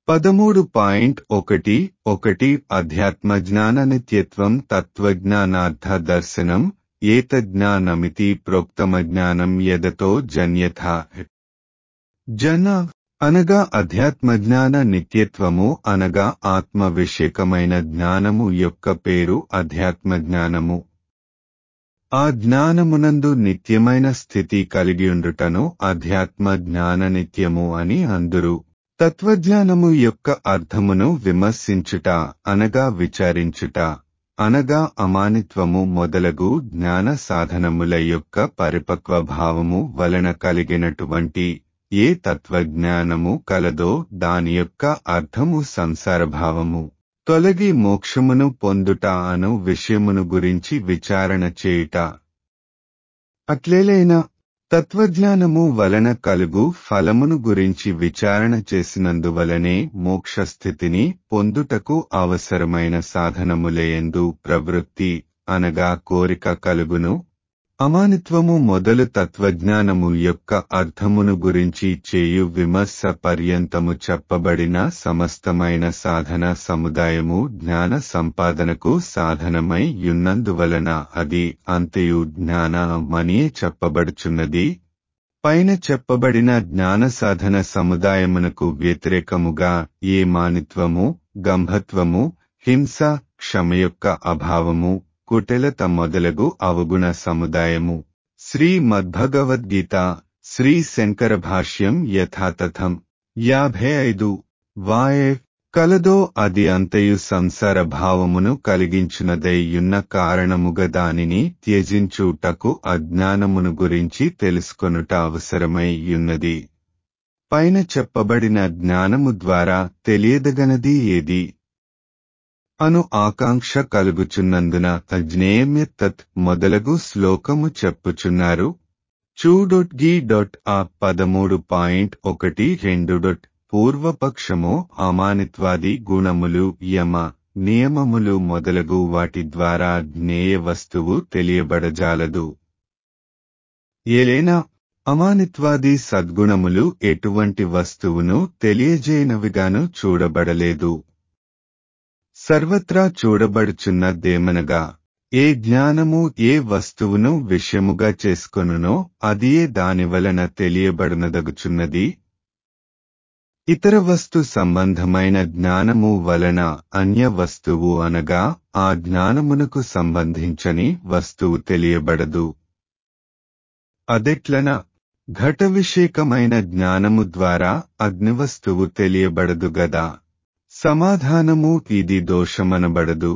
పదమూడు పాయింట్ ఒకటి ఒకటి అధ్యాత్మ జ్ఞాన నిత్యత్వం తత్వజ్ఞానార్థ దర్శనం ఏతజ్ఞానమితి ప్రోక్తమజ్ఞానం యదతో జన్యథ జన అనగా అధ్యాత్మ జ్ఞాన నిత్యత్వము అనగా ఆత్మ విషేకమైన జ్ఞానము యొక్క పేరు అధ్యాత్మ జ్ఞానము ఆ జ్ఞానమునందు నిత్యమైన స్థితి కలిగియుండుటను అధ్యాత్మ జ్ఞాన నిత్యము అని అందురు తత్వజ్ఞానము యొక్క అర్థమును విమర్శించుట అనగా విచారించుట అనగా అమానిత్వము మొదలగు జ్ఞాన సాధనముల యొక్క పరిపక్వ భావము వలన కలిగినటువంటి ఏ తత్వజ్ఞానము కలదో దాని యొక్క అర్థము సంసారభావము తొలగి మోక్షమును పొందుట అను విషయమును గురించి విచారణ చేయుట అట్లేలైనా తత్వజ్ఞానము వలన కలుగు ఫలమును గురించి విచారణ చేసినందువలనే మోక్షస్థితిని పొందుటకు అవసరమైన సాధనములేయందు ప్రవృత్తి అనగా కోరిక కలుగును అమానిత్వము మొదలు తత్వజ్ఞానము యొక్క అర్థమును గురించి చేయు విమర్శ పర్యంతము చెప్పబడిన సమస్తమైన సాధన సముదాయము జ్ఞాన సంపాదనకు సాధనమై యున్నందువలన అది అంతయు జ్ఞానమనియే చెప్పబడుచున్నది పైన చెప్పబడిన జ్ఞాన సాధన సముదాయమునకు వ్యతిరేకముగా ఏ మానిత్వము గంభత్వము హింస క్షమ యొక్క అభావము కుటిలత మొదలగు అవగుణ సముదాయము శ్రీ మద్భగవద్గీత శ్రీ శంకర భాష్యం యథాతథం యాభై ఐదు వాయే కలదో అది అంతయు సంసార భావమును కలిగించునదైయున్న కారణముగ దానిని త్యజించుటకు అజ్ఞానమును గురించి తెలుసుకొనుట అవసరమై యున్నది పైన చెప్పబడిన జ్ఞానము ద్వారా తెలియదగనది ఏది అను ఆకాంక్ష కలుగుచున్నందున అజ్ఞేయమ్య తత్ మొదలగు శ్లోకము చెప్పుచున్నారు చూడొట్ గీ డొట్ ఆ పదమూడు పాయింట్ ఒకటి రెండు డొట్ పూర్వపక్షము అమానిత్వాది గుణములు యమ నియమములు మొదలగు వాటి ద్వారా జ్ఞేయ వస్తువు తెలియబడజాలదు ఏలైనా అమానిత్వాది సద్గుణములు ఎటువంటి వస్తువును తెలియజేయనవిగాను చూడబడలేదు సర్వత్రా చూడబడుచున్నదేమనగా ఏ జ్ఞానము ఏ వస్తువును విషయముగా చేసుకొనునో అదియే దానివలన తెలియబడునదగుచున్నది ఇతర వస్తు సంబంధమైన జ్ఞానము వలన అన్య వస్తువు అనగా ఆ జ్ఞానమునకు సంబంధించని వస్తువు తెలియబడదు అదెట్లన ఘట విషేకమైన జ్ఞానము ద్వారా అగ్నివస్తువు తెలియబడదు గదా సమాధానము ఇది దోషమనబడదు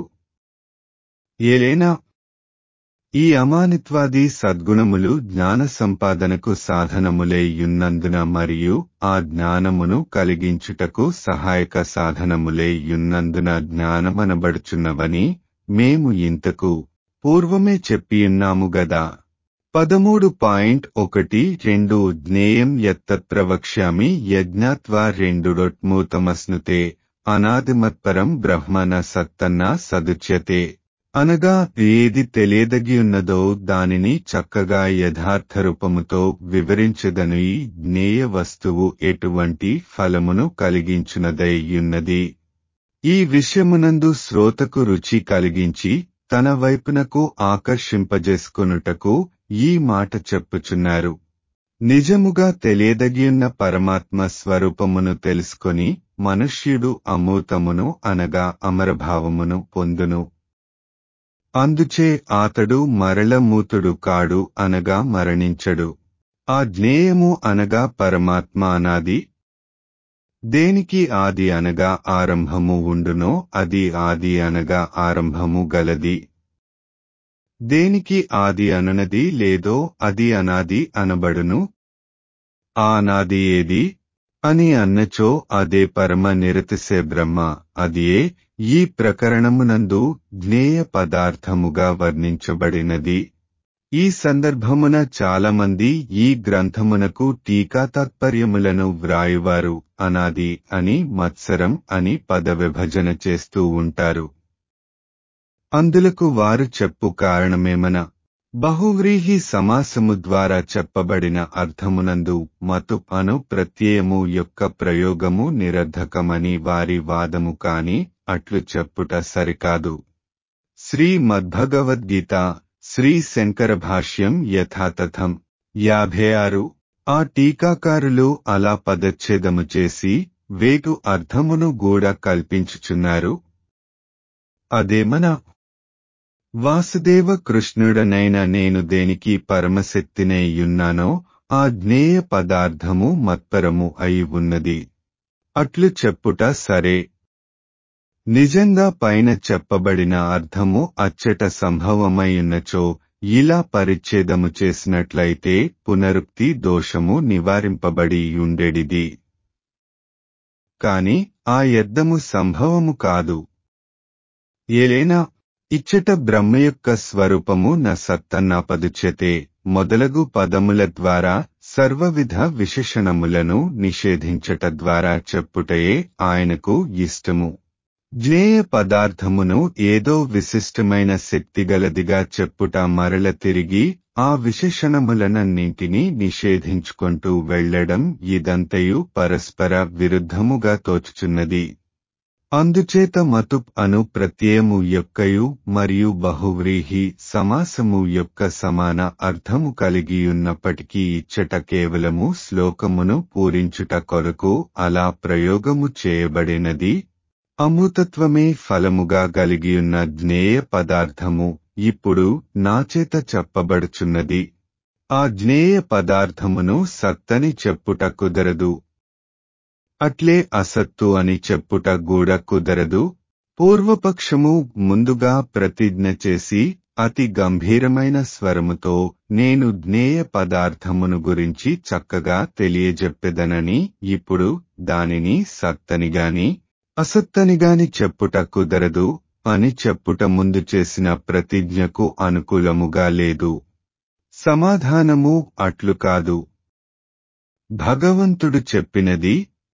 ఏలైనా ఈ అమానిత్వాది సద్గుణములు జ్ఞాన సంపాదనకు సాధనములే యున్నందున మరియు ఆ జ్ఞానమును కలిగించుటకు సహాయక సాధనములే యున్నందున జ్ఞానమనబడుచున్నవని మేము ఇంతకు పూర్వమే చెప్పియున్నాము గదా పదమూడు పాయింట్ ఒకటి రెండు జ్ఞేయం ఎత్తత్ర వక్ష్యామి యజ్ఞాత్వా రెండు డొట్మూతమస్నుతే అనాదిమత్పరం బ్రహ్మన సత్తన్న సదుచ్యతే అనగా ఏది తెలియదగియున్నదో దానిని చక్కగా యథార్థ రూపముతో వివరించదను ఈ జ్ఞేయ వస్తువు ఎటువంటి ఫలమును కలిగించునదయ్యున్నది ఈ విషయమునందు శ్రోతకు రుచి కలిగించి తన వైపునకు ఆకర్షింపజేసుకొనుటకు ఈ మాట చెప్పుచున్నారు నిజముగా తెలియదగియున్న పరమాత్మ స్వరూపమును తెలుసుకొని మనుష్యుడు అమూతమును అనగా అమరభావమును పొందును అందుచే ఆతడు మరలమూతుడు కాడు అనగా మరణించడు ఆ జ్ఞేయము అనగా పరమాత్మ అనాది దేనికి ఆది అనగా ఆరంభము ఉండునో అది ఆది అనగా ఆరంభము గలది దేనికి ఆది అననది లేదో అది అనాది అనబడును ఆ అనాది ఏది అని అన్నచో అదే పరమ నిరతిసే బ్రహ్మ అదియే ఈ ప్రకరణమునందు జ్ఞేయ పదార్థముగా వర్ణించబడినది ఈ సందర్భమున చాలామంది ఈ గ్రంథమునకు టీకా తాత్పర్యములను వ్రాయువారు అనాది అని మత్సరం అని పద విభజన చేస్తూ ఉంటారు అందులకు వారు చెప్పు కారణమేమన బహువ్రీహి సమాసము ద్వారా చెప్పబడిన అర్థమునందు మతు అను ప్రత్యయము యొక్క ప్రయోగము నిరర్ధకమని వారి వాదము కాని అట్లు చెప్పుట సరికాదు శ్రీ మద్భగవద్గీత శ్రీ శంకర భాష్యం యథాతథం యాభై ఆరు ఆ టీకాకారులు అలా పదచ్ఛేదము చేసి వేగు అర్థమును గూడ కల్పించుచున్నారు అదేమనా వాసుదేవ కృష్ణుడనైన నేను దేనికి పరమశక్తినేయున్నానో ఆ జ్ఞేయ పదార్థము మత్పరము అయి ఉన్నది అట్లు చెప్పుట సరే నిజంగా పైన చెప్పబడిన అర్థము అచ్చట సంభవమైయున్నచో ఇలా పరిచ్ఛేదము చేసినట్లయితే పునరుక్తి దోషము నివారింపబడి ఉండేడిది కాని ఆ యద్దము సంభవము కాదు ఏలైనా ఇచ్చట బ్రహ్మ యొక్క స్వరూపము న సత్తన్నపదుచ్యతే మొదలగు పదముల ద్వారా సర్వవిధ విశేషణములను నిషేధించట ద్వారా చెప్పుటయే ఆయనకు ఇష్టము జ్ఞేయ పదార్థమును ఏదో విశిష్టమైన శక్తిగలదిగా చెప్పుట మరల తిరిగి ఆ విశేషణములనన్నింటినీ నిషేధించుకుంటూ వెళ్లడం ఇదంతయు పరస్పర విరుద్ధముగా తోచుచున్నది అందుచేత మతు అను ప్రత్యయము యొక్కయు మరియు బహువ్రీహి సమాసము యొక్క సమాన అర్థము కలిగియున్నప్పటికీ ఇచ్చట కేవలము శ్లోకమును పూరించుట కొరకు అలా ప్రయోగము చేయబడినది అమృతత్వమే ఫలముగా కలిగియున్న జ్ఞేయ పదార్థము ఇప్పుడు నాచేత చెప్పబడుచున్నది ఆ జ్ఞేయ పదార్థమును సత్తని చెప్పుట కుదరదు అట్లే అసత్తు అని చెప్పుట గూడ కుదరదు పూర్వపక్షము ముందుగా ప్రతిజ్ఞ చేసి అతి గంభీరమైన స్వరముతో నేను జ్ఞేయ పదార్థమును గురించి చక్కగా తెలియజెప్పెదనని ఇప్పుడు దానిని సత్తనిగాని అసత్తనిగాని చెప్పుట కుదరదు అని చెప్పుట ముందు చేసిన ప్రతిజ్ఞకు అనుకూలముగా లేదు సమాధానము అట్లు కాదు భగవంతుడు చెప్పినది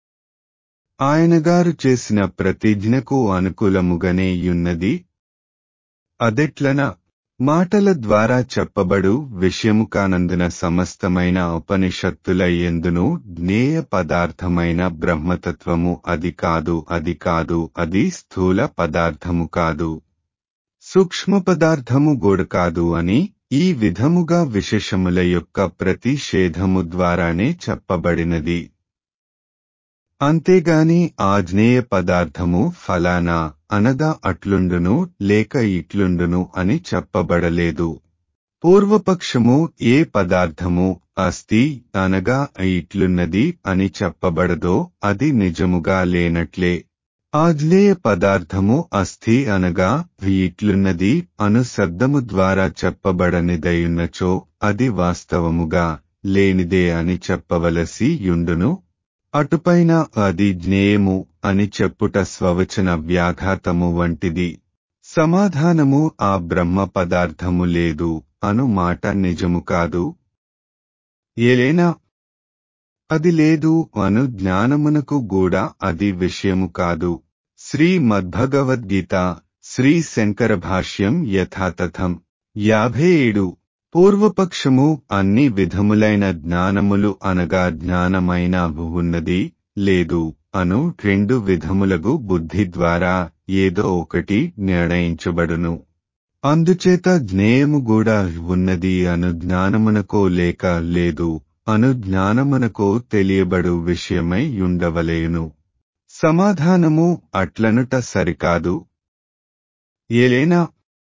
ఆయనగారు చేసిన ప్రతిజ్ఞకు అనుకూలముగానే యున్నది అదెట్లన మాటల ద్వారా చెప్పబడు విషయము కానందున సమస్తమైన ఉపనిషత్తుల ఎందును జ్ఞేయ పదార్థమైన బ్రహ్మతత్వము అది కాదు అది కాదు అది స్థూల పదార్థము కాదు సూక్ష్మ పదార్థము గూడు కాదు అని ఈ విధముగా విశేషముల యొక్క ప్రతిషేధము ద్వారానే చెప్పబడినది అంతేగాని ఆజ్ఞేయ పదార్థము ఫలానా అనగా అట్లుండును లేక ఇట్లుండును అని చెప్పబడలేదు పూర్వపక్షము ఏ పదార్థము అస్తి అనగా ఇట్లున్నది అని చెప్పబడదో అది నిజముగా లేనట్లే ఆజ్ఞేయ పదార్థము అస్థి అనగా ఇట్లున్నది అను శబ్దము ద్వారా చెప్పబడనిదయున్నచో అది వాస్తవముగా లేనిదే అని చెప్పవలసి యుండును అటుపైన అది జ్ఞేయము అని చెప్పుట స్వవచన వ్యాఘాతము వంటిది సమాధానము ఆ బ్రహ్మ పదార్థము లేదు అను మాట నిజము కాదు ఏలైనా అది లేదు అను జ్ఞానమునకు కూడా అది విషయము కాదు శ్రీ మద్భగవద్గీత శ్రీ శంకర భాష్యం యథాతథం యాభై ఏడు పూర్వపక్షము అన్ని విధములైన జ్ఞానములు అనగా జ్ఞానమైన ఉన్నది లేదు అను రెండు విధములగు బుద్ధి ద్వారా ఏదో ఒకటి నిర్ణయించబడును అందుచేత జ్ఞేయము కూడా ఉన్నది అను జ్ఞానమునకో లేక లేదు అను జ్ఞానమునకో తెలియబడు విషయమై ఉండవలేను సమాధానము అట్లనుట సరికాదు ఏలైనా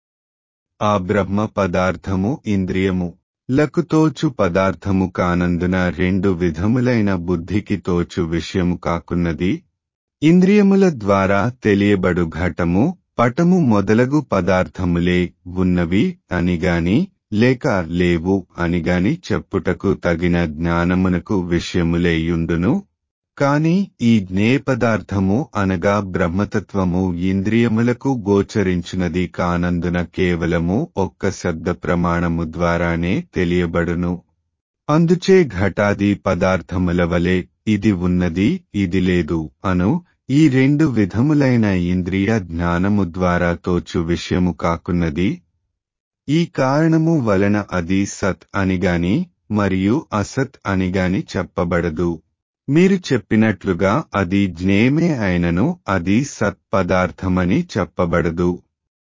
ఆ బ్రహ్మ పదార్థము ఇంద్రియము లకు తోచు పదార్థము కానందున రెండు విధములైన బుద్ధికి తోచు విషయము కాకున్నది ఇంద్రియముల ద్వారా తెలియబడు ఘటము పటము మొదలగు పదార్థములే ఉన్నవి అనిగాని లేక లేవు అనిగాని చెప్పుటకు తగిన జ్ఞానమునకు విషయములేయుండును కాని ఈ జ్ఞేయ పదార్థము అనగా బ్రహ్మతత్వము ఇంద్రియములకు గోచరించినది కానందున కేవలము ఒక్క శబ్ద ప్రమాణము ద్వారానే తెలియబడును అందుచే ఘటాది పదార్థముల వలె ఇది ఉన్నది ఇది లేదు అను ఈ రెండు విధములైన ఇంద్రియ జ్ఞానము ద్వారా తోచు విషయము కాకున్నది ఈ కారణము వలన అది సత్ అనిగాని మరియు అసత్ అనిగాని చెప్పబడదు మీరు చెప్పినట్లుగా అది జ్ఞేమే అయినను అది సత్ పదార్థమని చెప్పబడదు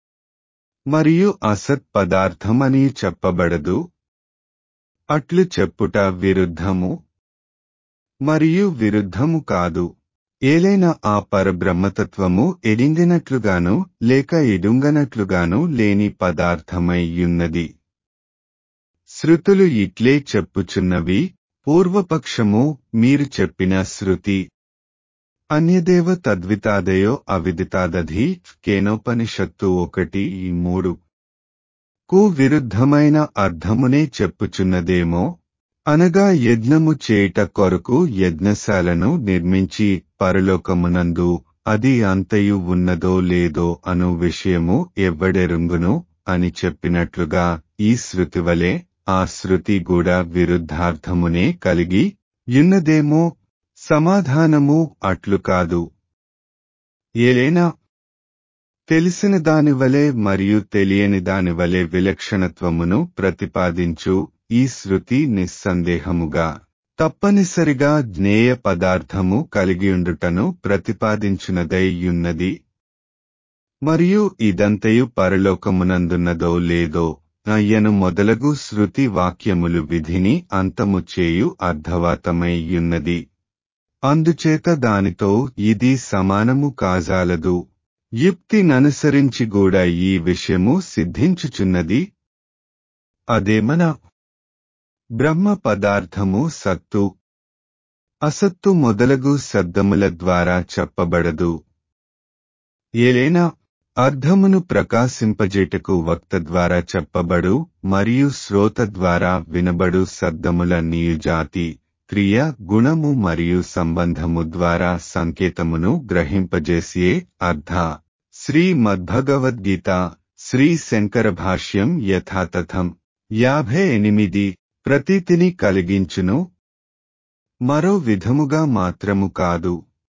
మరియు అసత్ పదార్థమని చెప్పబడదు అట్లు చెప్పుట విరుద్ధము మరియు విరుద్ధము కాదు ఏలైనా ఆ పరబ్రహ్మతత్వము ఎడింగినట్లుగాను లేక ఎడుంగనట్లుగాను లేని పదార్థమై యున్నది శృతులు ఇట్లే చెప్పుచున్నవి పూర్వపక్షము మీరు చెప్పిన శృతి అన్యదేవ తద్వితాదయో అవిదితాదధి కేనోపనిషత్తు ఒకటి ఈ మూడు కు విరుద్ధమైన అర్థమునే చెప్పుచున్నదేమో అనగా యజ్ఞము చేయుట కొరకు యజ్ఞశాలను నిర్మించి పరలోకమునందు అది అంతయు ఉన్నదో లేదో అను విషయము ఎవ్వడెరుంగును అని చెప్పినట్లుగా ఈ శృతి వలె ఆ శృతి కూడా విరుద్ధార్థమునే కలిగి యున్నదేమో సమాధానము అట్లు కాదు ఏలైనా తెలిసిన దానివలే మరియు తెలియని దానివలే విలక్షణత్వమును ప్రతిపాదించు ఈ శృతి నిస్సందేహముగా తప్పనిసరిగా జ్ఞేయ పదార్థము కలిగియుండుటను ప్రతిపాదించునదై యున్నది మరియు ఇదంతయు పరలోకమునందున్నదో లేదో అయ్యను మొదలగు శృతి వాక్యములు విధిని అంతము చేయు అర్ధవాతమై యున్నది అందుచేత దానితో ఇది సమానము కాజాలదు యుక్తిననుసరించి కూడా ఈ విషయము సిద్ధించుచున్నది అదేమన బ్రహ్మ పదార్థము సత్తు అసత్తు మొదలగు శబ్దముల ద్వారా చెప్పబడదు ఏలైనా అర్థమును ప్రకాశింపజేటకు వక్త ద్వారా చెప్పబడు మరియు శ్రోత ద్వారా వినబడు శబ్దముల నీయుజాతి క్రియ గుణము మరియు సంబంధము ద్వారా సంకేతమును గ్రహింపజేసే అర్థ శ్రీ మద్భగవద్గీత శ్రీ శంకర భాష్యం యథాతథం యాభై ఎనిమిది ప్రతీతిని కలిగించును మరో విధముగా మాత్రము కాదు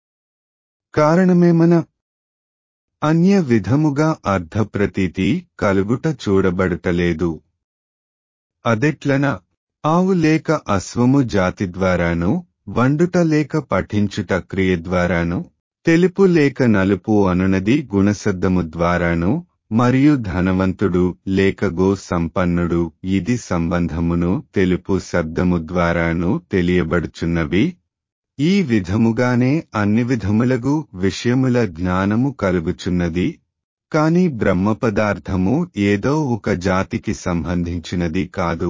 కారణమేమన అన్య విధముగా అర్ధప్రతీతి కలుగుట చూడబడుటలేదు అదెట్లన ఆవు లేక అశ్వము జాతి ద్వారాను వండుట లేక పఠించుట క్రియ ద్వారాను తెలుపు లేక నలుపు అనునది గుణశబ్దము ద్వారాను మరియు ధనవంతుడు లేక గో సంపన్నుడు ఇది సంబంధమును తెలుపు శబ్దము ద్వారాను తెలియబడుచున్నవి ఈ విధముగానే అన్ని విధములగు విషయముల జ్ఞానము కలుగుచున్నది కాని బ్రహ్మ పదార్థము ఏదో ఒక జాతికి సంబంధించినది కాదు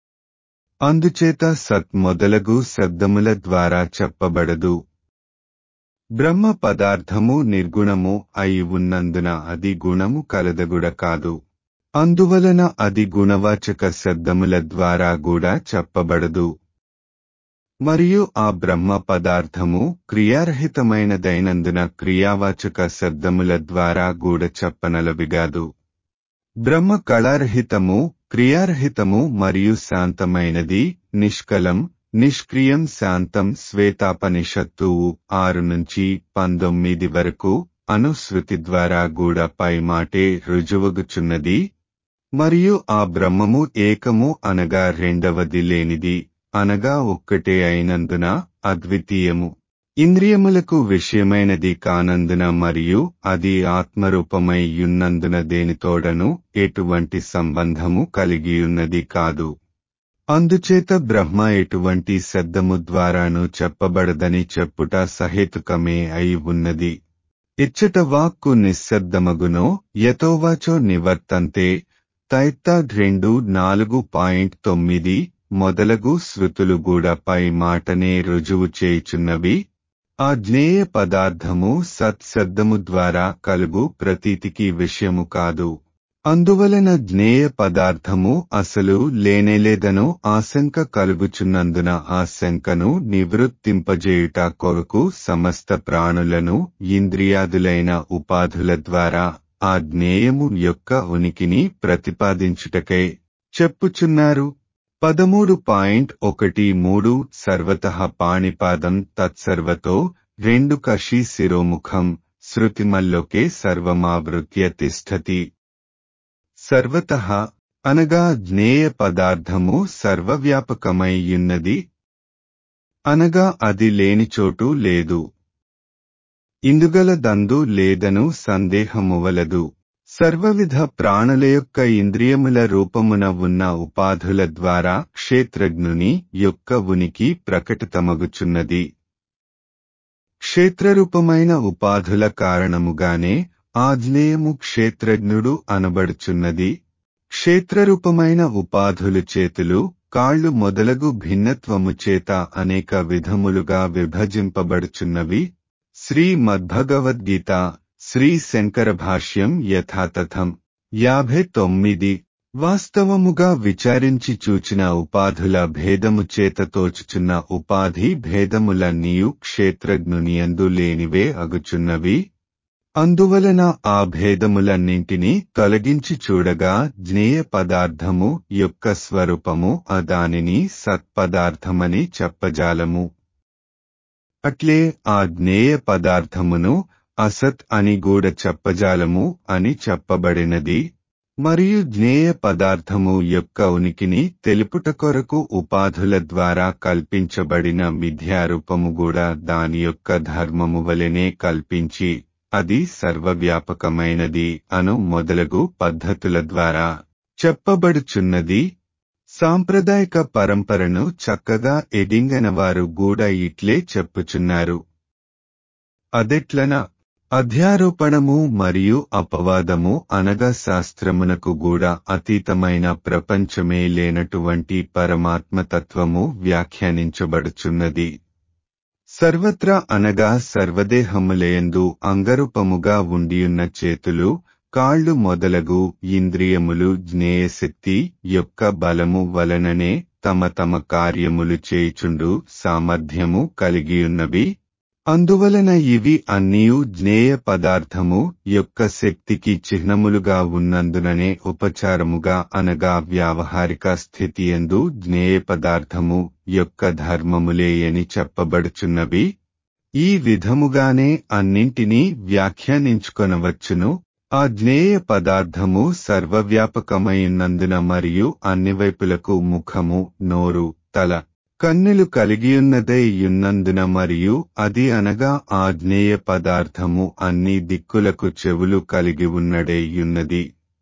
అందుచేత సత్ మొదలగు శబ్దముల ద్వారా చెప్పబడదు బ్రహ్మ పదార్థము నిర్గుణము అయి ఉన్నందున అది గుణము కలదగుడ కాదు అందువలన అది గుణవాచక శబ్దముల ద్వారా కూడా చెప్పబడదు మరియు ఆ బ్రహ్మ పదార్థము క్రియారహితమైనదైనందున క్రియావాచక శబ్దముల ద్వారా గూడ చెప్పనలవిగాదు బ్రహ్మ కళారహితము క్రియారహితము మరియు శాంతమైనది నిష్కలం నిష్క్రియం శాంతం శ్వేతాపనిషత్తు ఆరు నుంచి పంతొమ్మిది వరకు అనుశృతి ద్వారా గూడ పై మాటే రుజువగుచున్నది మరియు ఆ బ్రహ్మము ఏకము అనగా రెండవది లేనిది అనగా ఒక్కటే అయినందున అద్వితీయము ఇంద్రియములకు విషయమైనది కానందున మరియు అది ఆత్మరూపమై యున్నందున దేనితోడను ఎటువంటి సంబంధము కలిగియున్నది కాదు అందుచేత బ్రహ్మ ఎటువంటి శబ్దము ద్వారాను చెప్పబడదని చెప్పుట సహేతుకమే అయి ఉన్నది ఇచ్చట వాక్కు నిశ్శబ్దమగునో యతోవాచో నివర్తంతే తైత్త రెండు నాలుగు పాయింట్ తొమ్మిది మొదలగు శృతులు కూడా పై మాటనే రుజువు చేయుచున్నవి ఆ జ్ఞేయ పదార్థము సత్శబ్దము ద్వారా కలుగు ప్రతీతికి విషయము కాదు అందువలన జ్ఞేయ పదార్థము అసలు లేనేలేదనో ఆశంక కలుగుచున్నందున ఆ శంకను నివృత్తింపజేయుట కొరకు సమస్త ప్రాణులను ఇంద్రియాదులైన ఉపాధుల ద్వారా ఆ జ్ఞేయము యొక్క ఉనికిని ప్రతిపాదించుటకై చెప్పుచున్నారు పదమూడు పాయింట్ ఒకటి మూడు సర్వత పాణిపాదం తత్సర్వతో రెండు కషి శిరోముఖం శృతిమల్లోకే సర్వమావృత్య తిష్టతి సర్వత అనగా జ్ఞేయ పదార్థము సర్వవ్యాపకమై యున్నది అనగా అది లేని చోటు లేదు ఇందుగల దందు లేదను సందేహమువలదు సర్వవిధ ప్రాణుల యొక్క ఇంద్రియముల రూపమున ఉన్న ఉపాధుల ద్వారా క్షేత్రజ్ఞుని యొక్క ఉనికి ప్రకటితమగుచున్నది క్షేత్రరూపమైన ఉపాధుల కారణముగానే ఆజ్ఞేయము క్షేత్రజ్ఞుడు అనబడుచున్నది క్షేత్రరూపమైన ఉపాధులు చేతులు కాళ్ళు మొదలగు భిన్నత్వము చేత అనేక విధములుగా విభజింపబడుచున్నవి శ్రీ మద్భగవద్గీత శ్రీ శంకర భాష్యం యథాతథం యాభై తొమ్మిది వాస్తవముగా విచారించి చూచిన ఉపాధుల భేదము చేత తోచుచున్న ఉపాధి భేదములన్నీయు క్షేత్రజ్ఞునియందు లేనివే అగుచున్నవి అందువలన ఆ భేదములన్నింటినీ తొలగించి చూడగా జ్ఞేయ పదార్థము యొక్క స్వరూపము అదానిని సత్పదార్థమని చెప్పజాలము అట్లే ఆ జ్ఞేయ పదార్థమును అసత్ అని గూడ చెప్పజాలము అని చెప్పబడినది మరియు జ్ఞేయ పదార్థము యొక్క ఉనికిని తెలుపుట కొరకు ఉపాధుల ద్వారా కల్పించబడిన మిథ్యారూపము కూడా దాని యొక్క ధర్మము వలెనే కల్పించి అది సర్వవ్యాపకమైనది అను మొదలగు పద్ధతుల ద్వారా చెప్పబడుచున్నది సాంప్రదాయక పరంపరను చక్కగా ఎడింగనవారు కూడా ఇట్లే చెప్పుచున్నారు అదెట్లన అధ్యారోపణము మరియు అపవాదము అనగా శాస్త్రమునకు కూడా అతీతమైన ప్రపంచమే లేనటువంటి పరమాత్మతత్వము వ్యాఖ్యానించబడుచున్నది సర్వత్రా అనగా సర్వదేహములయందు అంగరూపముగా ఉండియున్న చేతులు కాళ్ళు మొదలగు ఇంద్రియములు జ్ఞేయశక్తి యొక్క బలము వలననే తమ తమ కార్యములు చేయుచుండు సామర్థ్యము కలిగియున్నవి అందువలన ఇవి అన్నీయు జ్ఞేయ పదార్థము యొక్క శక్తికి చిహ్నములుగా ఉన్నందుననే ఉపచారముగా అనగా వ్యావహారిక స్థితియందు జ్ఞేయ పదార్థము యొక్క ధర్మములేయని చెప్పబడుచున్నవి ఈ విధముగానే అన్నింటినీ వ్యాఖ్యానించుకొనవచ్చును ఆ జ్ఞేయ పదార్థము సర్వవ్యాపకమైనందున మరియు అన్ని వైపులకు ముఖము నోరు తల కన్నులు కలిగియున్నదై యున్నందున మరియు అది అనగా ఆ జ్ఞేయ పదార్థము అన్ని దిక్కులకు చెవులు కలిగి ఉన్నడే యున్నది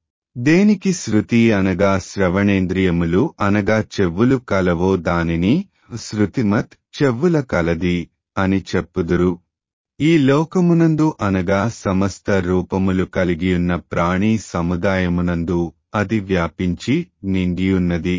దేనికి శృతి అనగా శ్రవణేంద్రియములు అనగా చెవులు కలవో దానిని శృతిమత్ చెవుల కలది అని చెప్పుదురు ఈ లోకమునందు అనగా సమస్త రూపములు కలిగియున్న ప్రాణి సముదాయమునందు అది వ్యాపించి నిండియున్నది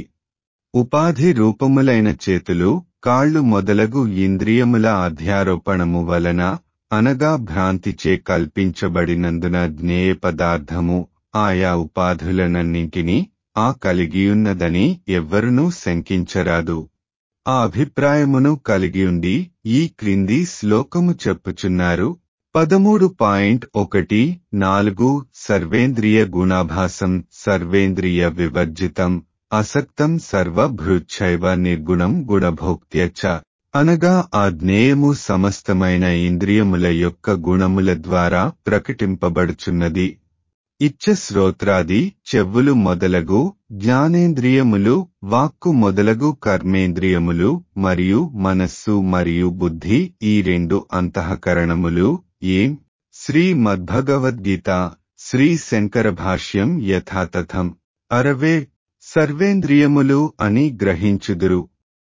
ఉపాధి రూపములైన చేతులు కాళ్ళు మొదలగు ఇంద్రియముల అధ్యారోపణము వలన అనగా భ్రాంతిచే కల్పించబడినందున జ్ఞేయ పదార్థము ఆయా ఉపాధులనన్నింటినీ ఆ కలిగియున్నదని ఎవ్వరునూ శంకించరాదు ఆ అభిప్రాయమును కలిగియుండి ఈ క్రింది శ్లోకము చెప్పుచున్నారు పదమూడు పాయింట్ ఒకటి నాలుగు సర్వేంద్రియ గుణాభాసం సర్వేంద్రియ వివర్జితం అసక్తం సర్వభృచ్చైవ నిర్గుణం గుణభోక్త్య చ అనగా ఆ జ్ఞేయము సమస్తమైన ఇంద్రియముల యొక్క గుణముల ద్వారా ప్రకటింపబడుచున్నది ఇచ్చ శ్రోత్రాది చెవులు మొదలగు జ్ఞానేంద్రియములు వాక్కు మొదలగు కర్మేంద్రియములు మరియు మనస్సు మరియు బుద్ధి ఈ రెండు అంతఃకరణములు ఏం శ్రీ మద్భగవద్గీత శ్రీ శంకర భాష్యం యథాతథం అరవే సర్వేంద్రియములు అని గ్రహించుదురు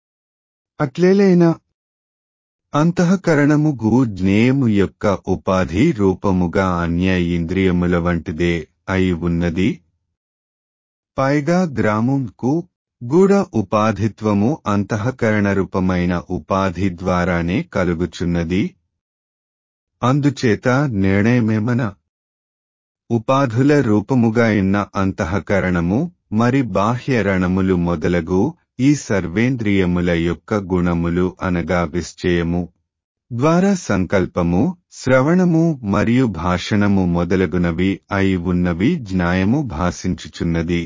అట్లేలైనా అంతఃకరణము గు జ్ఞేయము యొక్క ఉపాధి రూపముగా అన్య ఇంద్రియముల వంటిదే అయి ఉన్నది పైగా గ్రామంకు గూఢ ఉపాధిత్వము అంతఃకరణ రూపమైన ఉపాధి ద్వారానే కలుగుచున్నది అందుచేత నిర్ణయమేమన ఉపాధుల రూపముగా ఉన్న అంతఃకరణము మరి బాహ్య రణములు మొదలగు ఈ సర్వేంద్రియముల యొక్క గుణములు అనగా విశ్చయము ద్వారా సంకల్పము శ్రవణము మరియు భాషణము మొదలగునవి అయి ఉన్నవి జ్ఞాయము భాషించుచున్నది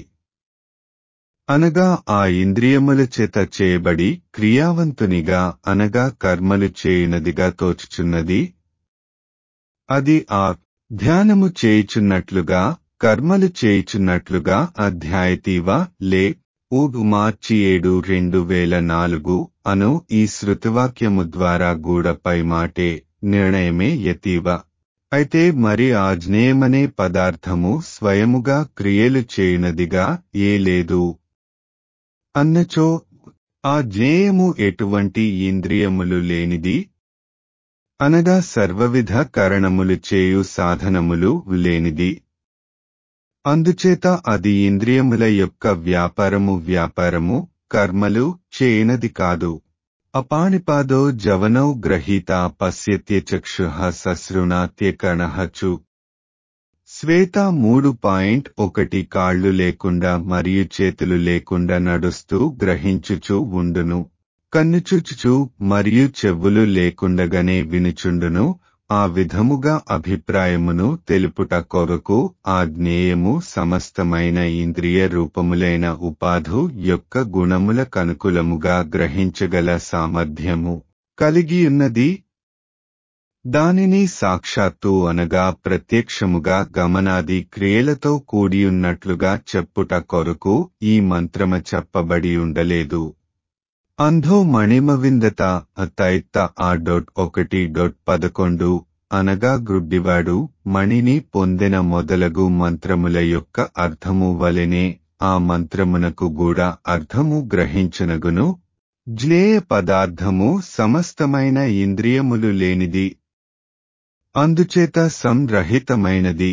అనగా ఆ ఇంద్రియముల చేత చేయబడి క్రియావంతునిగా అనగా కర్మలు చేయునదిగా తోచుచున్నది అది ఆ ధ్యానము చేయుచున్నట్లుగా కర్మలు చేయుచున్నట్లుగా అధ్యాయతీవ లే ఊగు మార్చి ఏడు రెండు వేల నాలుగు అను ఈ శృతివాక్యము ద్వారా గూడ పైమాటే నిర్ణయమే యతీవ అయితే మరి ఆజ్ఞేయమనే పదార్థము స్వయముగా క్రియలు చేయునదిగా ఏ లేదు అన్నచో ఆ జ్ఞేయము ఎటువంటి ఇంద్రియములు లేనిది అనగా సర్వవిధ కరణములు చేయు సాధనములు లేనిది అందుచేత అది ఇంద్రియముల యొక్క వ్యాపారము వ్యాపారము కర్మలు చేయనది కాదు అపాణిపాదో జవనౌ గ్రహీత పశ్యత్యచక్షు సశృణాత్యకణహచు శ్వేత మూడు పాయింట్ ఒకటి కాళ్లు లేకుండా మరియు చేతులు లేకుండా నడుస్తూ గ్రహించుచు ఉండును కన్నుచుచుచు మరియు చెవులు లేకుండగానే వినుచుండును ఆ విధముగా అభిప్రాయమును తెలుపుట కొరకు ఆ జ్ఞేయము సమస్తమైన ఇంద్రియ రూపములైన ఉపాధు యొక్క గుణముల కనుకులముగా గ్రహించగల సామర్థ్యము కలిగియున్నది దానిని సాక్షాత్తు అనగా ప్రత్యక్షముగా గమనాది క్రియలతో కూడియున్నట్లుగా చెప్పుట కొరకు ఈ మంత్రమ చెప్పబడి ఉండలేదు అంధో మణిమవిందత తైత్త ఆ డొట్ ఒకటి డొట్ పదకొండు అనగా గ్రుడ్డివాడు మణిని పొందిన మొదలగు మంత్రముల యొక్క అర్థము వలెనే ఆ మంత్రమునకు కూడా అర్థము గ్రహించునగును జ్ఞేయ పదార్థము సమస్తమైన ఇంద్రియములు లేనిది అందుచేత సంరహితమైనది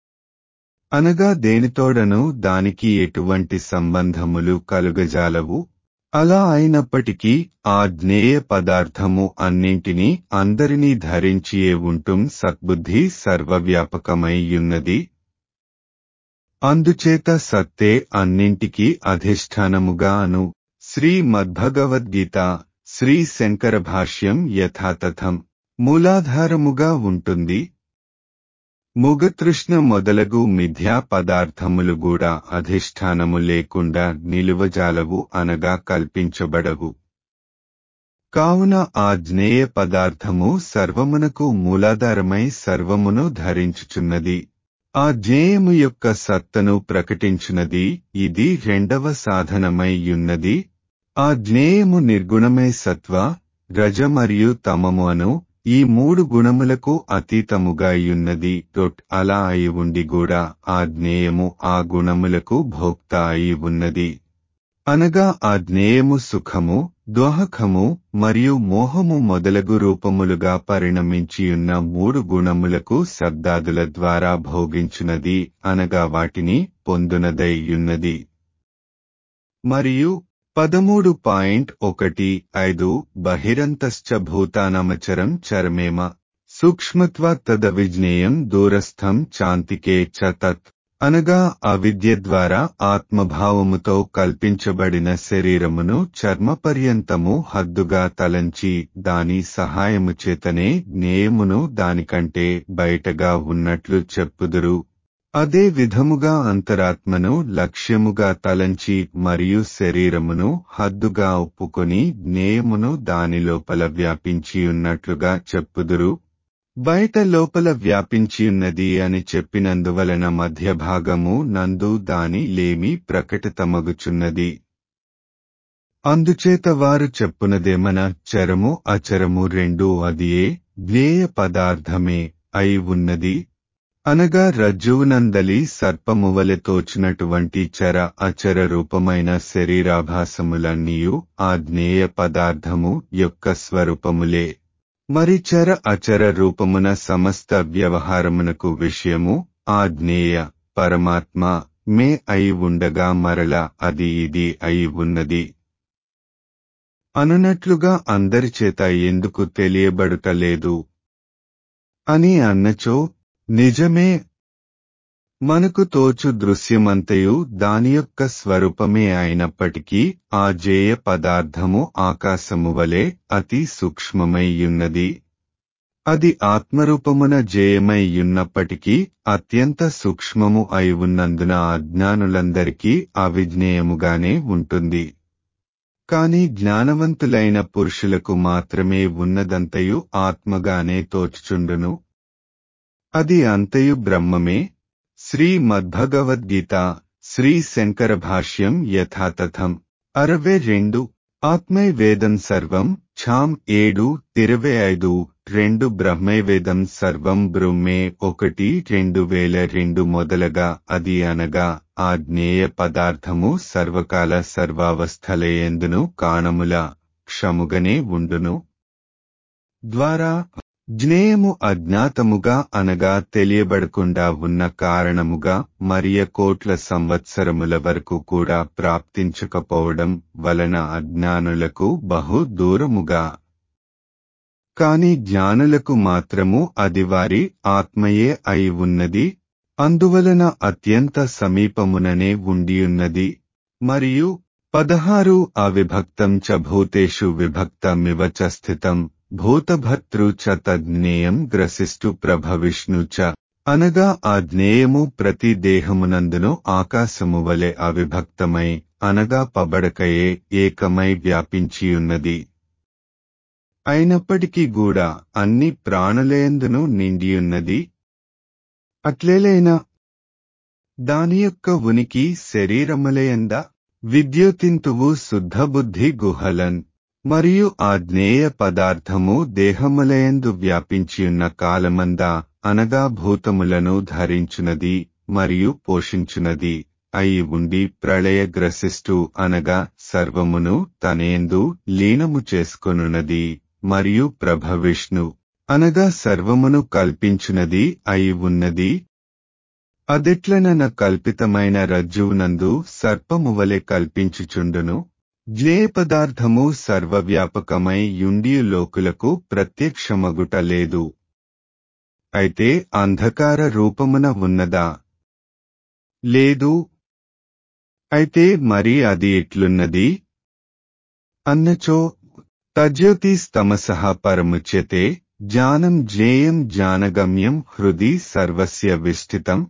అనగా దేనితోడను దానికి ఎటువంటి సంబంధములు కలుగజాలవు అలా అయినప్పటికీ ఆ జ్ఞేయ పదార్థము అన్నింటినీ అందరినీ ధరించియే ఉంటుం సద్బుద్ధి సర్వవ్యాపకమైయున్నది అందుచేత సత్తే అన్నింటికీ అధిష్టానముగా అను శ్రీ మద్భగవద్గీత శ్రీ శంకర భాష్యం యథాతథం మూలాధారముగా ఉంటుంది ముగతృష్ణ మొదలగు మిథ్యా పదార్థములు కూడా అధిష్టానము లేకుండా నిలువజాలవు అనగా కల్పించబడవు కావున ఆ జ్ఞేయ పదార్థము సర్వమునకు మూలాధారమై సర్వమును ధరించుచున్నది ఆ జ్ఞేయము యొక్క సత్తను ప్రకటించున్నది ఇది రెండవ సాధనమై యున్నది ఆ జ్ఞేయము నిర్గుణమై సత్వ రజ మరియు తమము అను ఈ మూడు గుణములకు అతీతముగా యున్నది డొట్ అలా అయి ఉండి కూడా ఆ జ్ఞేయము ఆ గుణములకు భోక్త అయి ఉన్నది అనగా ఆ జ్ఞేయము సుఖము దోహకము మరియు మోహము మొదలగు రూపములుగా పరిణమించియున్న మూడు గుణములకు శబ్దాదుల ద్వారా భోగించునది అనగా వాటిని పొందునదైయున్నది మరియు పదమూడు పాయింట్ ఒకటి ఐదు బహిరంతశ్చ భూతానమచరం చరమేమ సూక్ష్మత్వ తదవిజ్ఞేయం దూరస్థం చాంతికే చ తత్ అనగా అవిద్య ద్వారా ఆత్మభావముతో కల్పించబడిన శరీరమును చర్మపర్యంతము హద్దుగా తలంచి దాని సహాయము చేతనే జ్ఞేయమును దానికంటే బయటగా ఉన్నట్లు చెప్పుదురు అదే విధముగా అంతరాత్మను లక్ష్యముగా తలంచి మరియు శరీరమును హద్దుగా ఒప్పుకొని జ్ఞేయమును దాని లోపల వ్యాపించియున్నట్లుగా చెప్పుదురు బయట లోపల వ్యాపించియున్నది అని చెప్పినందువలన మధ్య భాగము నందు దాని లేమి ప్రకటితమగుచున్నది అందుచేత వారు చెప్పునదేమన చరము అచరము రెండు అదియే జ్ఞేయ పదార్థమే అయి ఉన్నది అనగా రజ్జువునందలి సర్పమువలె తోచినటువంటి చర అచర రూపమైన శరీరాభాసములన్నీయు ఆ జ్ఞేయ పదార్థము యొక్క స్వరూపములే మరి చర అచర రూపమున సమస్త వ్యవహారమునకు విషయము ఆ జ్ఞేయ పరమాత్మ మే అయి ఉండగా మరల అది ఇది అయి ఉన్నది అనునట్లుగా అందరిచేత ఎందుకు తెలియబడుటలేదు అని అన్నచో నిజమే మనకు తోచు దృశ్యమంతయు దాని యొక్క స్వరూపమే అయినప్పటికీ ఆ జేయ పదార్థము ఆకాశము వలె అతి సూక్ష్మమైయున్నది అది ఆత్మరూపమున జేయమైయున్నప్పటికీ అత్యంత సూక్ష్మము అయి ఉన్నందున అజ్ఞానులందరికీ అవిజ్ఞేయముగానే ఉంటుంది కాని జ్ఞానవంతులైన పురుషులకు మాత్రమే ఉన్నదంతయు ఆత్మగానే తోచుచుండును అది అంతయు బ్రహ్మమే శ్రీమద్భగవద్గీత శ్రీ శంకర భాష్యం యథాతథం అరవై రెండు ఆత్మై వేదం సర్వం ఛాం ఏడు ఇరవై ఐదు రెండు బ్రహ్మే వేదం సర్వం బ్రహ్మే ఒకటి రెండు వేల రెండు మొదలగా అది అనగా ఆ జ్ఞేయ పదార్థము సర్వకాల సర్వావస్థలయందును కాణముల క్షముగనే ఉండును ద్వారా జ్ఞేయము అజ్ఞాతముగా అనగా తెలియబడకుండా ఉన్న కారణముగా మరియ కోట్ల సంవత్సరముల వరకు కూడా ప్రాప్తించకపోవడం వలన అజ్ఞానులకు బహు దూరముగా కాని జ్ఞానులకు మాత్రము అది వారి ఆత్మయే అయి ఉన్నది అందువలన అత్యంత సమీపముననే ఉండియున్నది మరియు పదహారు అవిభక్తం చ భూతేషు విభక్తమివ చ స్థితం భూతభర్తృ చ తజ్ఞేయం గ్రసిష్టు ప్రభవిష్ణు చ అనగా ఆ జ్ఞేయము ప్రతి దేహమునందును ఆకాశము వలె అవిభక్తమై అనగా పబడకయే ఏకమై వ్యాపించియున్నది అయినప్పటికీ కూడా అన్ని ప్రాణులయందును నిండియున్నది అట్లేలైనా దాని యొక్క ఉనికి శరీరములయంద విద్యుతింతువు శుద్ధబుద్ధి గుహలన్ మరియు ఆ జ్ఞేయ పదార్థము దేహములయందు వ్యాపించియున్న కాలమందా అనగా భూతములను ధరించునది మరియు పోషించునది అయి ఉండి ప్రళయగ్రసిష్టు అనగా సర్వమును తనేందు లీనము చేసుకొనున్నది మరియు ప్రభవిష్ణు అనగా సర్వమును కల్పించునది అయి ఉన్నది అదెట్లనన కల్పితమైన రజ్జువునందు సర్పము వలె కల్పించుచుండును జ్ఞేయ పదార్థము సర్వవ్యాపకమై యుండియు లోకులకు ప్రత్యక్షమగుట లేదు అయితే అంధకార రూపమున ఉన్నదా లేదు అయితే మరి అది ఎట్లున్నది అన్నచో తజ్యోతిస్తమసః పరముచ్యతే జ్ఞానం జ్ఞేయం జ్ఞానగమ్యం హృది సర్వస్య విష్ఠితం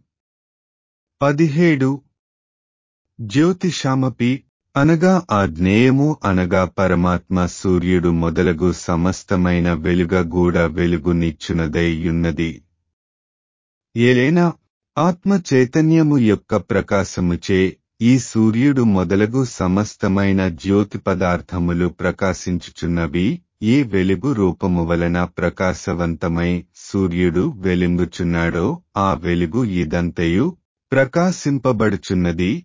పదిహేడు జ్యోతిషామపి అనగా ఆ జ్ఞేయము అనగా పరమాత్మ సూర్యుడు మొదలగు సమస్తమైన వెలుగగూడ వెలుగునిచ్చునదైయున్నది ఏలైనా ఆత్మ చైతన్యము యొక్క ప్రకాశముచే ఈ సూర్యుడు మొదలగు సమస్తమైన జ్యోతి పదార్థములు ప్రకాశించుచున్నవి ఏ వెలుగు రూపము వలన ప్రకాశవంతమై సూర్యుడు వెలింగుచున్నాడో ఆ వెలుగు ఇదంతయు ప్రకాశింపబడుచున్నది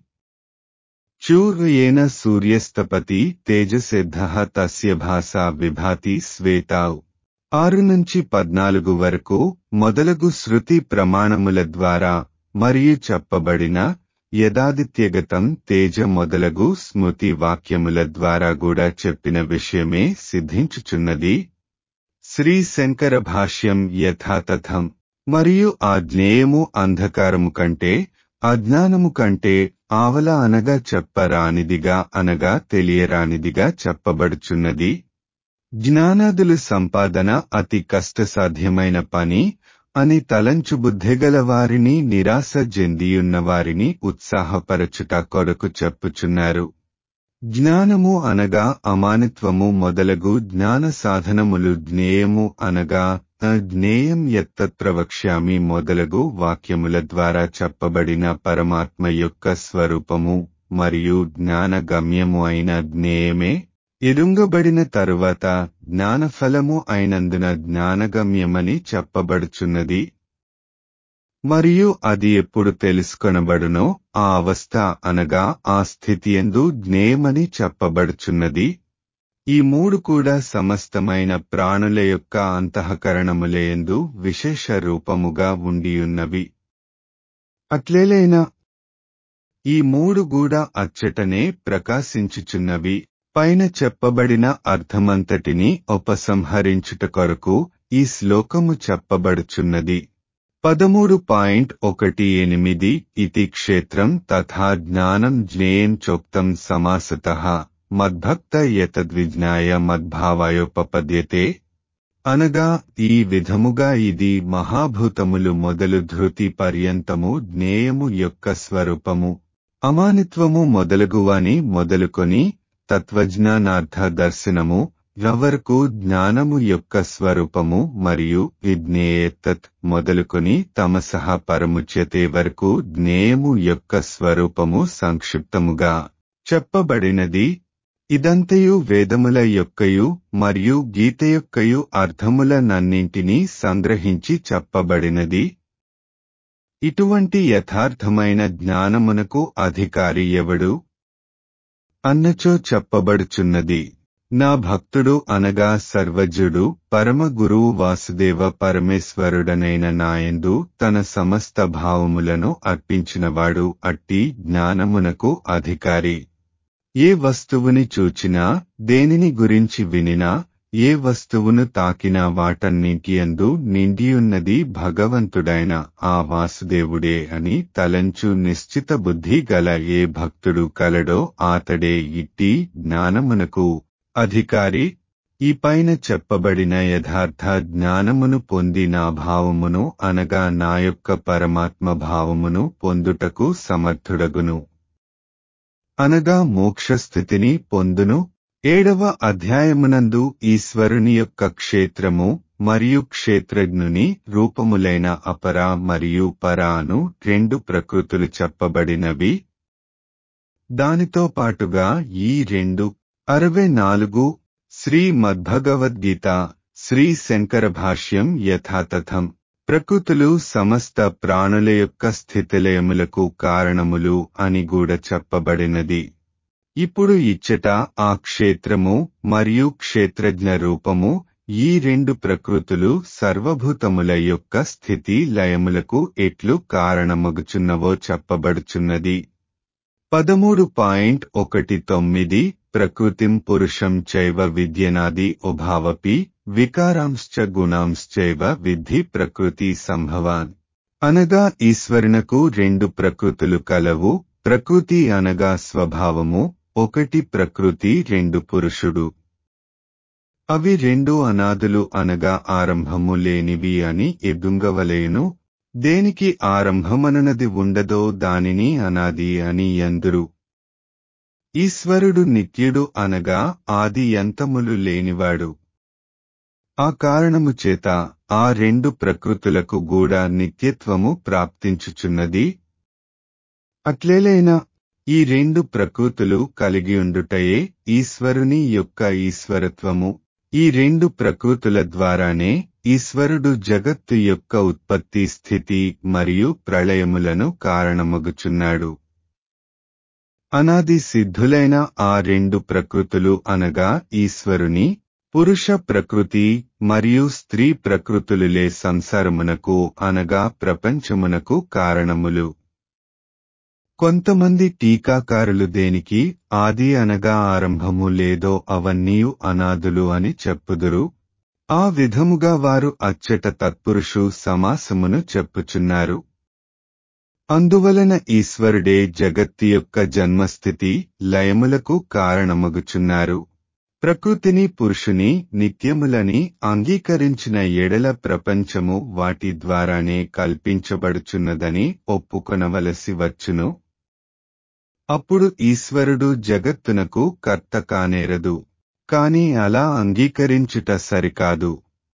చూర్యేన సూర్యస్తపతి తేజసిద్ధ తస్య భాష విభాతి శ్వేతావ్ ఆరు నుంచి పద్నాలుగు వరకు మొదలగు శృతి ప్రమాణముల ద్వారా మరియు చెప్పబడిన యదాదిత్యగతం తేజ మొదలగు స్మృతి వాక్యముల ద్వారా కూడా చెప్పిన విషయమే సిద్ధించుచున్నది శ్రీ శంకర భాష్యం యథాతథం మరియు ఆ జ్ఞేయము అంధకారము కంటే అజ్ఞానము కంటే ఆవల అనగా చెప్పరానిదిగా అనగా తెలియరానిదిగా చెప్పబడుచున్నది జ్ఞానాదులు సంపాదన అతి కష్టసాధ్యమైన పని అని తలంచు బుద్ధిగల వారిని నిరాశ చెందియున్న వారిని ఉత్సాహపరచుట కొరకు చెప్పుచున్నారు జ్ఞానము అనగా అమానిత్వము మొదలగు జ్ఞాన సాధనములు జ్ఞేయము అనగా జ్ఞేయం ఎత్తత్ర వక్ష్యామి మొదలగు వాక్యముల ద్వారా చెప్పబడిన పరమాత్మ యొక్క స్వరూపము మరియు జ్ఞాన గమ్యము అయిన జ్ఞేయమే ఎరుంగబడిన తరువాత జ్ఞానఫలము అయినందున జ్ఞానగమ్యమని చెప్పబడుచున్నది మరియు అది ఎప్పుడు తెలుసుకొనబడునో ఆ అవస్థ అనగా ఆ స్థితి ఎందు జ్ఞేయమని చెప్పబడుచున్నది ఈ మూడు కూడా సమస్తమైన ప్రాణుల యొక్క అంతఃకరణములయందు విశేష రూపముగా ఉండియున్నవి అట్లేలైనా ఈ మూడు కూడా అచ్చటనే ప్రకాశించుచున్నవి పైన చెప్పబడిన అర్థమంతటిని ఉపసంహరించుట కొరకు ఈ శ్లోకము చెప్పబడుచున్నది పదమూడు పాయింట్ ఒకటి ఎనిమిది ఇతి క్షేత్రం తథా జ్ఞానం జ్ఞేయం చోక్తం సమాసత మద్భక్త యతద్విజ్ఞాయ మద్భావాయోపపద్యతే అనగా ఈ విధముగా ఇది మహాభూతములు మొదలు ధృతి పర్యంతము జ్ఞేయము యొక్క స్వరూపము అమానిత్వము మొదలగువాని మొదలుకొని తత్వజ్ఞానార్థ దర్శనము ఎవరకు జ్ఞానము యొక్క స్వరూపము మరియు విజ్ఞేయతత్ మొదలుకొని తమసహ పరముచ్యతే వరకు జ్ఞేయము యొక్క స్వరూపము సంక్షిప్తముగా చెప్పబడినది ఇదంతయు వేదముల యొక్కయు మరియు గీత యొక్కయు అర్థములనన్నింటినీ సంగ్రహించి చెప్పబడినది ఇటువంటి యథార్థమైన జ్ఞానమునకు అధికారి ఎవడు అన్నచో చెప్పబడుచున్నది నా భక్తుడు అనగా సర్వజ్ఞుడు పరమ గురువు వాసుదేవ పరమేశ్వరుడనైన నాయందు తన సమస్త భావములను అర్పించినవాడు అట్టి జ్ఞానమునకు అధికారి ఏ వస్తువుని చూచినా దేనిని గురించి వినినా ఏ వస్తువును తాకినా వాటన్నింటియందు నిండియున్నది భగవంతుడైన ఆ వాసుదేవుడే అని తలంచు నిశ్చిత బుద్ధి గల ఏ భక్తుడు కలడో ఆతడే ఇట్టి జ్ఞానమునకు అధికారి ఈ పైన చెప్పబడిన యథార్థ జ్ఞానమును పొంది నా భావమును అనగా నా యొక్క పరమాత్మ భావమును పొందుటకు సమర్థుడగును అనగా మోక్షస్థితిని పొందును ఏడవ అధ్యాయమునందు ఈశ్వరుని యొక్క క్షేత్రము మరియు క్షేత్రజ్ఞుని రూపములైన అపర మరియు పరాను రెండు ప్రకృతులు చెప్పబడినవి దానితో పాటుగా ఈ రెండు అరవై నాలుగు శ్రీ మద్భగవద్గీత శ్రీ శంకర భాష్యం యథాతథం ప్రకృతులు సమస్త ప్రాణుల యొక్క స్థితిలయములకు కారణములు అని కూడా చెప్పబడినది ఇప్పుడు ఇచ్చట ఆ క్షేత్రము మరియు క్షేత్రజ్ఞ రూపము ఈ రెండు ప్రకృతులు సర్వభూతముల యొక్క స్థితి లయములకు ఎట్లు కారణమగుచున్నవో చెప్పబడుచున్నది పదమూడు పాయింట్ ఒకటి తొమ్మిది ప్రకృతిం పురుషం చైవ విద్యనాది ఉభావపి వికారాంశ్చ గుణాంశ్చైవ విద్ధి ప్రకృతి సంభవాన్ అనగా ఈశ్వరునకు రెండు ప్రకృతులు కలవు ప్రకృతి అనగా స్వభావము ఒకటి ప్రకృతి రెండు పురుషుడు అవి రెండు అనాదులు అనగా ఆరంభము లేనివి అని ఎదుంగవలేను దేనికి ఆరంభమనునది ఉండదో దానిని అనాది అని ఎందురు ఈశ్వరుడు నిత్యుడు అనగా ఆది ఎంతములు లేనివాడు ఆ కారణము చేత ఆ రెండు ప్రకృతులకు కూడా నిత్యత్వము ప్రాప్తించుచున్నది అట్లేలైనా ఈ రెండు ప్రకృతులు కలిగియుండుటయే ఈశ్వరుని యొక్క ఈశ్వరత్వము ఈ రెండు ప్రకృతుల ద్వారానే ఈశ్వరుడు జగత్తు యొక్క ఉత్పత్తి స్థితి మరియు ప్రళయములను కారణమగుచున్నాడు అనాది సిద్ధులైన ఆ రెండు ప్రకృతులు అనగా ఈశ్వరుని పురుష ప్రకృతి మరియు స్త్రీ ప్రకృతులులే సంసారమునకు అనగా ప్రపంచమునకు కారణములు కొంతమంది టీకాకారులు దేనికి ఆది అనగా ఆరంభము లేదో అవన్నీయు అనాదులు అని చెప్పుదురు ఆ విధముగా వారు అచ్చట తత్పురుషు సమాసమును చెప్పుచున్నారు అందువలన ఈశ్వరుడే జగత్తి యొక్క జన్మస్థితి లయములకు కారణమగుచున్నారు ప్రకృతిని పురుషుని నిత్యములని అంగీకరించిన ఎడల ప్రపంచము వాటి ద్వారానే కల్పించబడుచున్నదని ఒప్పుకొనవలసి వచ్చును అప్పుడు ఈశ్వరుడు జగత్తునకు కర్త కానేరదు కాని అలా అంగీకరించుట సరికాదు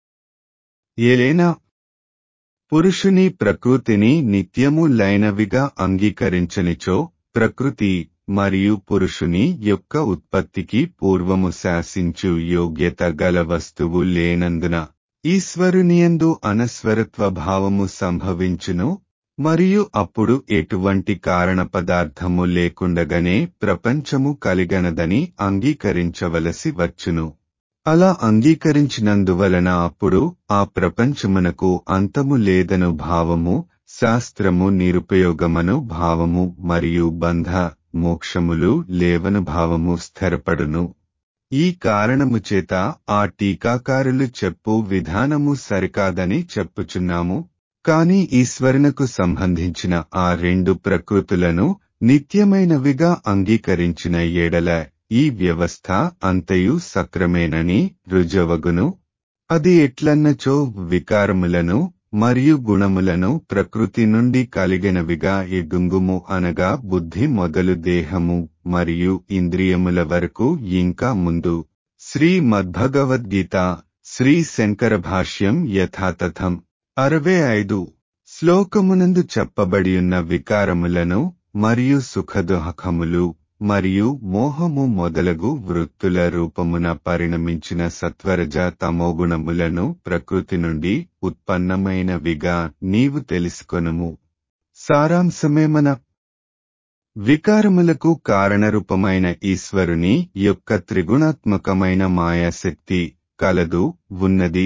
ఏలైనా పురుషుని ప్రకృతిని నిత్యము లైనవిగా అంగీకరించనిచో ప్రకృతి మరియు పురుషుని యొక్క ఉత్పత్తికి పూర్వము శాసించు యోగ్యత గల వస్తువు లేనందున ఈశ్వరునియందు అనస్వరత్వ భావము సంభవించును మరియు అప్పుడు ఎటువంటి కారణ పదార్థము లేకుండగానే ప్రపంచము కలిగనదని అంగీకరించవలసి వచ్చును అలా అంగీకరించినందువలన అప్పుడు ఆ ప్రపంచమునకు అంతము లేదను భావము శాస్త్రము నిరుపయోగమను భావము మరియు బంధ మోక్షములు లేవను భావము స్థిరపడును ఈ కారణము చేత ఆ టీకాకారులు చెప్పు విధానము సరికాదని చెప్పుచున్నాము కాని ఈశ్వరునకు సంబంధించిన ఆ రెండు ప్రకృతులను నిత్యమైనవిగా అంగీకరించిన ఏడల ఈ వ్యవస్థ అంతయు సక్రమేనని రుజవగును అది ఎట్లన్నచో వికారములను మరియు గుణములను ప్రకృతి నుండి కలిగినవిగా ఎగుంగుము అనగా బుద్ధి మొదలు దేహము మరియు ఇంద్రియముల వరకు ఇంకా ముందు శ్రీమద్భగవద్గీత శ్రీ శంకర భాష్యం యథాతథం అరవై ఐదు శ్లోకమునందు చెప్పబడియున్న వికారములను మరియు సుఖదుహకములు మరియు మోహము మొదలగు వృత్తుల రూపమున పరిణమించిన సత్వరజ తమోగుణములను ప్రకృతి నుండి ఉత్పన్నమైనవిగా నీవు తెలుసుకొనుము సారాంశమేమన వికారములకు కారణరూపమైన ఈశ్వరుని యొక్క త్రిగుణాత్మకమైన మాయాశక్తి కలదు ఉన్నది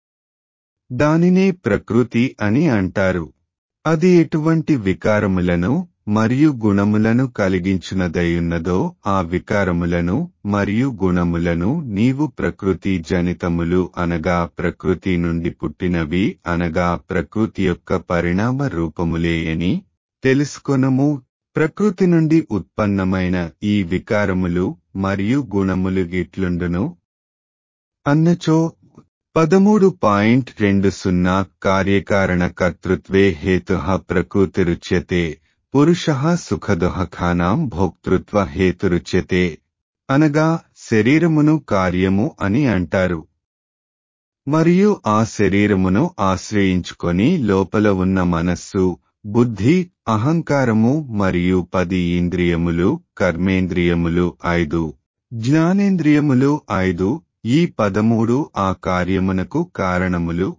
దానినే ప్రకృతి అని అంటారు అది ఎటువంటి వికారములను మరియు గుణములను కలిగించునదయున్నదో ఆ వికారములను మరియు గుణములను నీవు ప్రకృతి జనితములు అనగా ప్రకృతి నుండి పుట్టినవి అనగా ప్రకృతి యొక్క పరిణామ రూపములేయని తెలుసుకొనము ప్రకృతి నుండి ఉత్పన్నమైన ఈ వికారములు మరియు గుణములు గిట్లుండును అన్నచో పదమూడు పాయింట్ రెండు సున్నా కార్యకారణ కర్తృత్వే హేతు ప్రకృతిరుచ్యతే పురుష సుఖదుహఖానాం భోక్తృత్వ హేతురుచ్యతే అనగా శరీరమును కార్యము అని అంటారు మరియు ఆ శరీరమును ఆశ్రయించుకొని లోపల ఉన్న మనస్సు బుద్ధి అహంకారము మరియు పది ఇంద్రియములు కర్మేంద్రియములు ఐదు జ్ఞానేంద్రియములు ఐదు ఈ పదమూడు ఆ కార్యమునకు కారణములు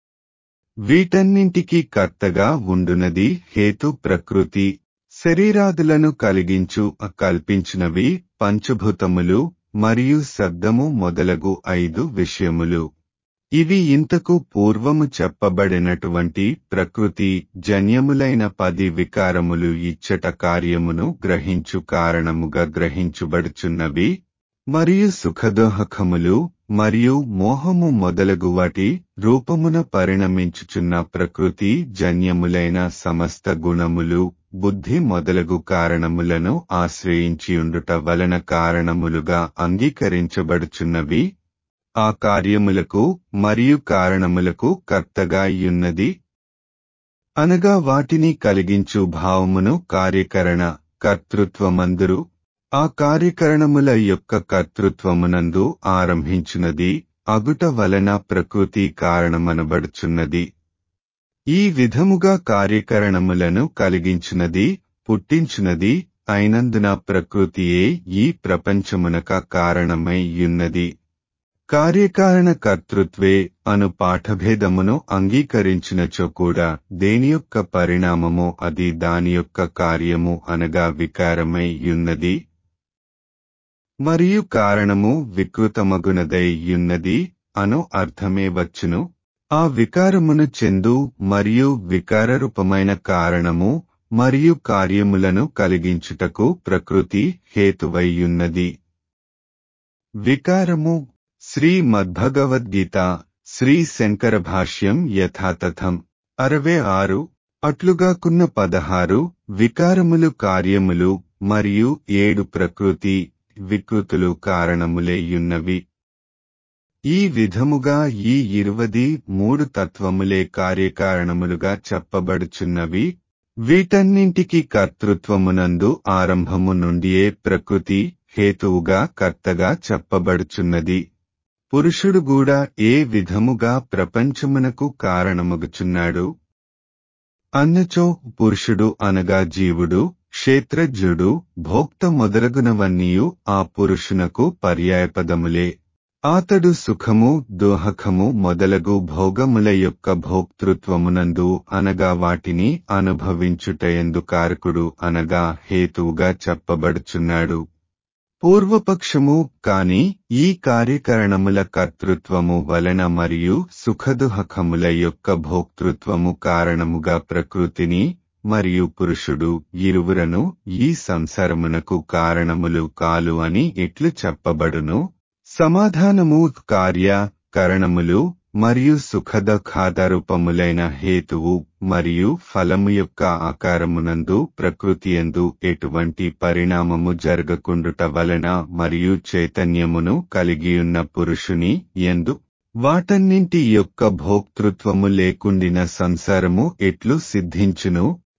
వీటన్నింటికి కర్తగా ఉండునది హేతు ప్రకృతి శరీరాదులను కలిగించు కల్పించినవి పంచభూతములు మరియు శబ్దము మొదలగు ఐదు విషయములు ఇవి ఇంతకు పూర్వము చెప్పబడినటువంటి ప్రకృతి జన్యములైన పది వికారములు ఇచ్చట కార్యమును గ్రహించు కారణముగా గ్రహించుబడుచున్నవి మరియు సుఖదోహకములు మరియు మోహము మొదలగు వాటి రూపమున పరిణమించుచున్న ప్రకృతి జన్యములైన సమస్త గుణములు బుద్ధి మొదలగు కారణములను ఆశ్రయించియుండుట వలన కారణములుగా అంగీకరించబడుచున్నవి ఆ కార్యములకు మరియు కారణములకు కర్తగా అయ్యున్నది అనగా వాటిని కలిగించు భావమును కార్యకరణ కర్తృత్వమందురు ఆ కార్యకరణముల యొక్క కర్తృత్వమునందు ఆరంభించున్నది అగుట వలన ప్రకృతి కారణమనబడుచున్నది ఈ విధముగా కార్యకరణములను కలిగించున్నది పుట్టించున్నది అయినందున ప్రకృతియే ఈ ప్రపంచమునక కారణమై యున్నది కార్యకారణ కర్తృత్వే అను పాఠభేదమును అంగీకరించినచో కూడా దేని యొక్క పరిణామము అది దాని యొక్క కార్యము అనగా వికారమై యున్నది మరియు కారణము వికృతమగునదై యున్నది అను అర్థమే వచ్చును ఆ వికారమును చెందు మరియు వికారరూపమైన కారణము మరియు కార్యములను కలిగించుటకు ప్రకృతి హేతువయ్యున్నది వికారము శ్రీమద్భగవద్గీత శ్రీ శంకర భాష్యం యథాతథం అరవై ఆరు అట్లుగాకున్న పదహారు వికారములు కార్యములు మరియు ఏడు ప్రకృతి వికృతులు కారణములేయున్నవి ఈ విధముగా ఈ ఇరువది మూడు తత్వములే కార్యకారణములుగా చెప్పబడుచున్నవి వీటన్నింటికి కర్తృత్వమునందు ఆరంభము నుండియే ప్రకృతి హేతువుగా కర్తగా చెప్పబడుచున్నది పురుషుడు కూడా ఏ విధముగా ప్రపంచమునకు కారణమగుచున్నాడు అన్నచో పురుషుడు అనగా జీవుడు క్షేత్రజ్ఞుడు భోక్త మొదలగునవన్నీయు ఆ పురుషునకు పర్యాయపదములే ఆతడు సుఖము దోహకము మొదలగు భోగముల యొక్క భోక్తృత్వమునందు అనగా వాటిని అనుభవించుటయందు కారకుడు అనగా హేతువుగా చెప్పబడుచున్నాడు పూర్వపక్షము కాని ఈ కార్యకరణముల కర్తృత్వము వలన మరియు సుఖదుహకముల యొక్క భోక్తృత్వము కారణముగా ప్రకృతిని మరియు పురుషుడు ఇరువురను ఈ సంసారమునకు కారణములు కాలు అని ఇట్లు చెప్పబడును సమాధానము కార్య కరణములు మరియు సుఖదఖాదరూపములైన హేతువు మరియు ఫలము యొక్క ఆకారమునందు ప్రకృతియందు ఎటువంటి పరిణామము జరగకుండుట వలన మరియు చైతన్యమును కలిగియున్న పురుషుని ఎందు వాటన్నింటి యొక్క భోక్తృత్వము లేకుండిన సంసారము ఎట్లు సిద్ధించును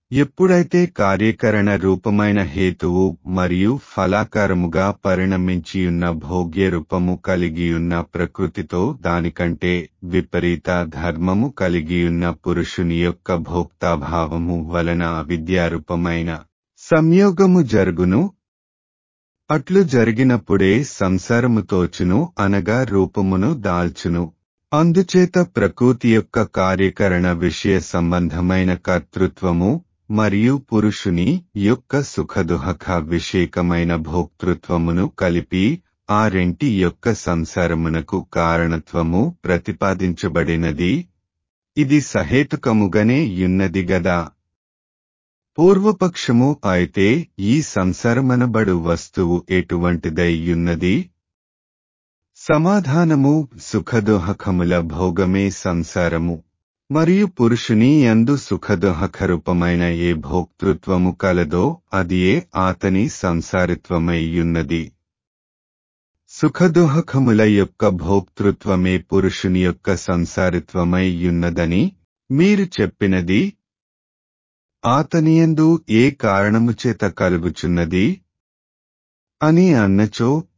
ఎప్పుడైతే కార్యకరణ రూపమైన హేతువు మరియు ఫలాకారముగా పరిణమించియున్న భోగ్య రూపము కలిగియున్న ప్రకృతితో దానికంటే విపరీత ధర్మము కలిగియున్న పురుషుని యొక్క భోక్తాభావము వలన అవిద్యారూపమైన సంయోగము జరుగును అట్లు జరిగినప్పుడే సంసారము తోచును అనగా రూపమును దాల్చును అందుచేత ప్రకృతి యొక్క కార్యకరణ విషయ సంబంధమైన కర్తృత్వము మరియు పురుషుని యొక్క సుఖదుహక విషేకమైన భోక్తృత్వమును కలిపి ఆ రెంటి యొక్క సంసారమునకు కారణత్వము ప్రతిపాదించబడినది ఇది సహేతుకముగనే యున్నది గదా పూర్వపక్షము అయితే ఈ సంసారమనబడు వస్తువు ఎటువంటిదై యున్నది సమాధానము సుఖదోహకముల భోగమే సంసారము మరియు పురుషుని యందు సుఖదోహకరూపమైన ఏ భోక్తృత్వము కలదో అదియే ఆతని సంసారిత్వమయ్యున్నది సుఖదోహకముల యొక్క భోక్తృత్వమే పురుషుని యొక్క సంసారిత్వమయ్యున్నదని మీరు చెప్పినది ఆతనియందు ఏ కారణము చేత కలుగుచున్నది అని అన్నచో